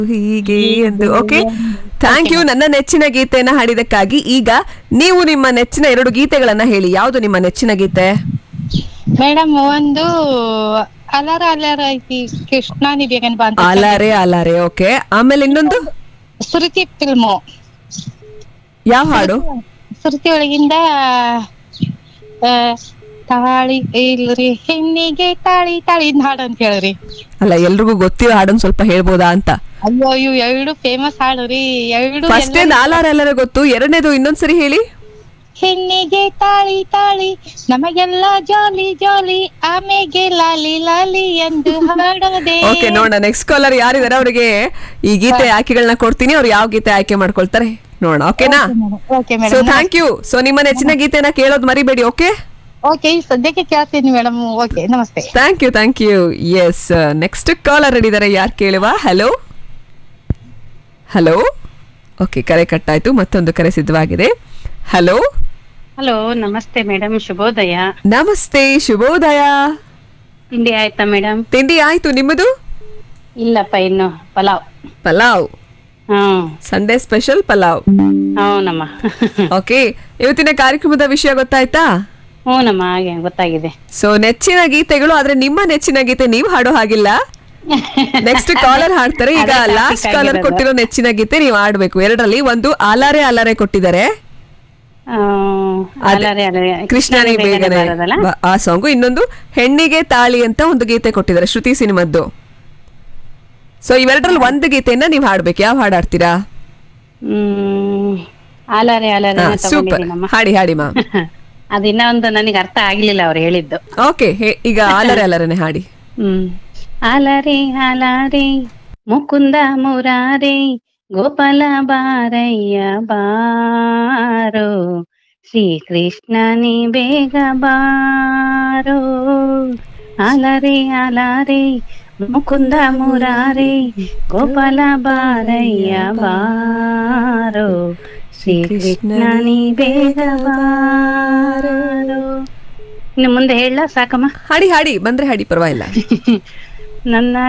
ಹೀಗೆ ಎಂದು okay thank you ನನ್ನ ನೆಚ್ಚಿನ ಗೀತೆಯನ್ನ ಹಾಡಿದಕ್ಕಾಗಿ ಈಗ ನೀವು ನಿಮ್ಮ ನೆಚ್ಚಿನ ಎರಡು ಗೀತೆಗಳನ್ನ ಹೇಳಿ ಯಾವುದು ನಿಮ್ಮ ನೆಚ್ಚಿನ ಗೀತೆ ಮೇಡಮ್ ಒಂದು ಅಲಾರ ಅಲಾರ ಐತಿ ಕೃಷ್ಣಾನಿ ಬೇಗನ್ ಅಂತ ಆಲಾರೆ ಆಲಾರೆ ಓಕೆ ಆಮೇಲೆ ಇನ್ನೊಂದು ಸುರುತಿ ಫಿಲ್ಮು ಯಾವ ಹಾಡು ಸುರುತಿ ಒಳಗಿಂದ ಆ, ತಾಳಿ ಇಲ್ರಿ ಹೆಣ್ಣಿಗೆ ತಾಳಿ ತಾಳಿ ಇದ್ ಹಾಡು ಅಂತ ಹೇಳ್ರಿ ಅಲ್ಲ ಎಲ್ರಿಗೂ ಗೊತ್ತಿರೋ ಹಾಡನ್ ಸ್ವಲ್ಪ ಹೇಳ್ಬೋದಾ ಅಂತ ಅಯ್ಯೋ ಇವ್ ಎರಡು ಫೇಮಸ್ ಹಾಡು ರೀ ಎರಡು ಫಸ್ಟ್ ಎಲ್ಲ- ಆಲಾರೆ ಎಲ್ಲರೂ ಗೊತ್ತು ಎರಡನೇದು ಇನ್ನೊಂದ್ಸರಿ ಹೇಳಿ ಹೆಣ್ಣಿಗೆ ತಾಳಿ ತಾಳಿ ನಮಗೆಲ್ಲ ಜಾಲಿ ಜಾಲಿ ಆಮೆಗೆ ಲಾಲಿ ಲಾಲಿ ಎಂದು ಹಾಡೋದೆ ಓಕೆ ನೋಡೋಣ ನೆಕ್ಸ್ಟ್ ಕಾಲರ್ ಯಾರಿದಾರೆ ಅವರಿಗೆ ಈ ಗೀತೆ ಆಯ್ಕೆಗಳನ್ನ ಕೊಡ್ತೀನಿ ಅವ್ರು ಯಾವ ಗೀತೆ ಆಯ್ಕೆ ಮಾಡ್ಕೊಳ್ತಾರೆ ನೋಡೋಣ ಓಕೆನಾ okay so madam thank you so ನಿಮ್ಮ ನೆಚ್ಚಿನ ಗೀತೆನ ಕೇಳೋದು ಮರಿಬೇಡಿ ಓಕೆ ಓಕೆ ಈ ಸದ್ಯಕ್ಕೆ ಕೇಳ್ತೀನಿ ಮೇಡಮ್ ಓಕೆ ನಮಸ್ತೆ thank you thank you yes next caller ಇದ್ದಾರೆ ಯಾರು ಕೇಳುವ ಹಲೋ ಹಲೋ ಓಕೆ ಕರೆ ಕಟ್ಟಾಯ್ತು ಮತ್ತೊಂದು ಕರೆ ಸಿದ್ಧವಾಗಿದೆ ಹಲೋ ಹಲೋ ನಮಸ್ತೆ ಮೇಡಮ್ ಶುಭೋದಯ ನಮಸ್ತೆ ಶುಭೋದಯ ತಿಂಡಿ ಆಯ್ತಾ ಮೇಡಮ್ ತಿಂಡಿ ಆಯ್ತು ನಿಮ್ಮದು ಇಲ್ಲಪ್ಪ ಇನ್ನು pulao pulao hmm Sunday special pulao ಹೌನಮ್ಮ ಓಕೆ ಇವತ್ತಿನ ಕಾರ್ಯಕ್ರಮದ ವಿಷಯ ಗೊತ್ತಾಯ್ತಾ ಹ್ಞೂನಮ್ಮ ಹಾಗೆ ಗೊತ್ತಾಗಿದೆ ಸೊ ನೆಚ್ಚಿನ ಗೀತೆಗಳು ಆದ್ರೆ ನಿಮ್ಮ ನೆಚ್ಚಿನ ಗೀತೆ ನೀವು ಹಾಡೋ ಹಾಗಿಲ್ಲ ನೆಕ್ಸ್ಟ್ ಕಾಲರ್ ಹಾಡ್ತಾರೆ ಈಗ ಅದೇ topic ಲಾಸ್ಟ್ ಕಾಲರ್ ಆಗಿರೋದು. ಕೊಟ್ಟಿರೋ ನೆಚ್ಚಿನ ಗೀತೆ ನೀವು ಆಡ್ಬೇಕು ಎರಡರಲ್ಲಿ ಒಂದು ಆಲಾರೆ ಆಲಾರೆ ಕೊಟ್ಟಿದ್ದಾರೆ ಆ, ಅಲರೆ ಅಲರೆ ಕೃಷ್ಣನೇ ಬೇಗನೆ ಬರೋದಲ್ಲ ಬ- ಆ ಸಾಂಗು ಇನ್ನೊಂದು ಹೆಣ್ಣಿಗೆ ತಾಳಿ ಅಂತ ಒಂದು ಗೀತೆ ಕೊಟ್ಟಿದ್ದಾರೆ ಶ್ರುತಿ ಸಿನಿಮದ್ದು ಸೊ ಇವೆರಡರಲ್ಲಿ ಒಂದು ಗೀತೆಯನ್ನ ನೀವು ಹಾಡ್ಬೇಕು ಯಾವ ಹಾಡು ಹಾಡ್ತೀರಾ ಹ್ಮ್ ಅಲರೆ ಅಲರೆ ಸೂಪರ್ ತಗೊಂಡಿದ್ದೀನಮ್ಮ ಹಾಡಿ ಹಾಡಿ ಮಾ ಅದು ಇನ್ನೊಂದು ನನಗೆ ಅರ್ಥ ಆಗ್ಲಿಲ್ಲ ಅವ್ರು ಹೇಳಿದ್ದು ಓಕೆ ಈಗ ಆಲರೆ ಆಲರೆನೆ ಹಾಡಿ ಹ್ಮ್ ಅಲರೆ ಅಲರೆ ಮುಕುಂದ ಮುರಾರೆ ಗೋಪಾಲ ಬಾರಯ್ಯ ಬಾರೋ ಶ್ರೀಕೃಷ್ಣನೇ ಬೇಗ ಬಾರೋ ಅಲರೆ ಅಲರೆ ಮುಕುಂದ ಮುರಾರೆ ಗೋಪಾಲ ಬಾರಯ್ಯ ಬಾರೋ ಶ್ರೀಕೃಷ್ಣನೇ ಬೇಗ ಬಾರೋ ಇನ್ನು ಮುಂದೆ ಹೇಳ ಸಾಕಮ್ಮ ಹಾಡಿ ಹಾಡಿ ಬಂದ್ರೆ ಹಾಡಿ ಪರವಾಗಿಲ್ಲ ನನ್ನ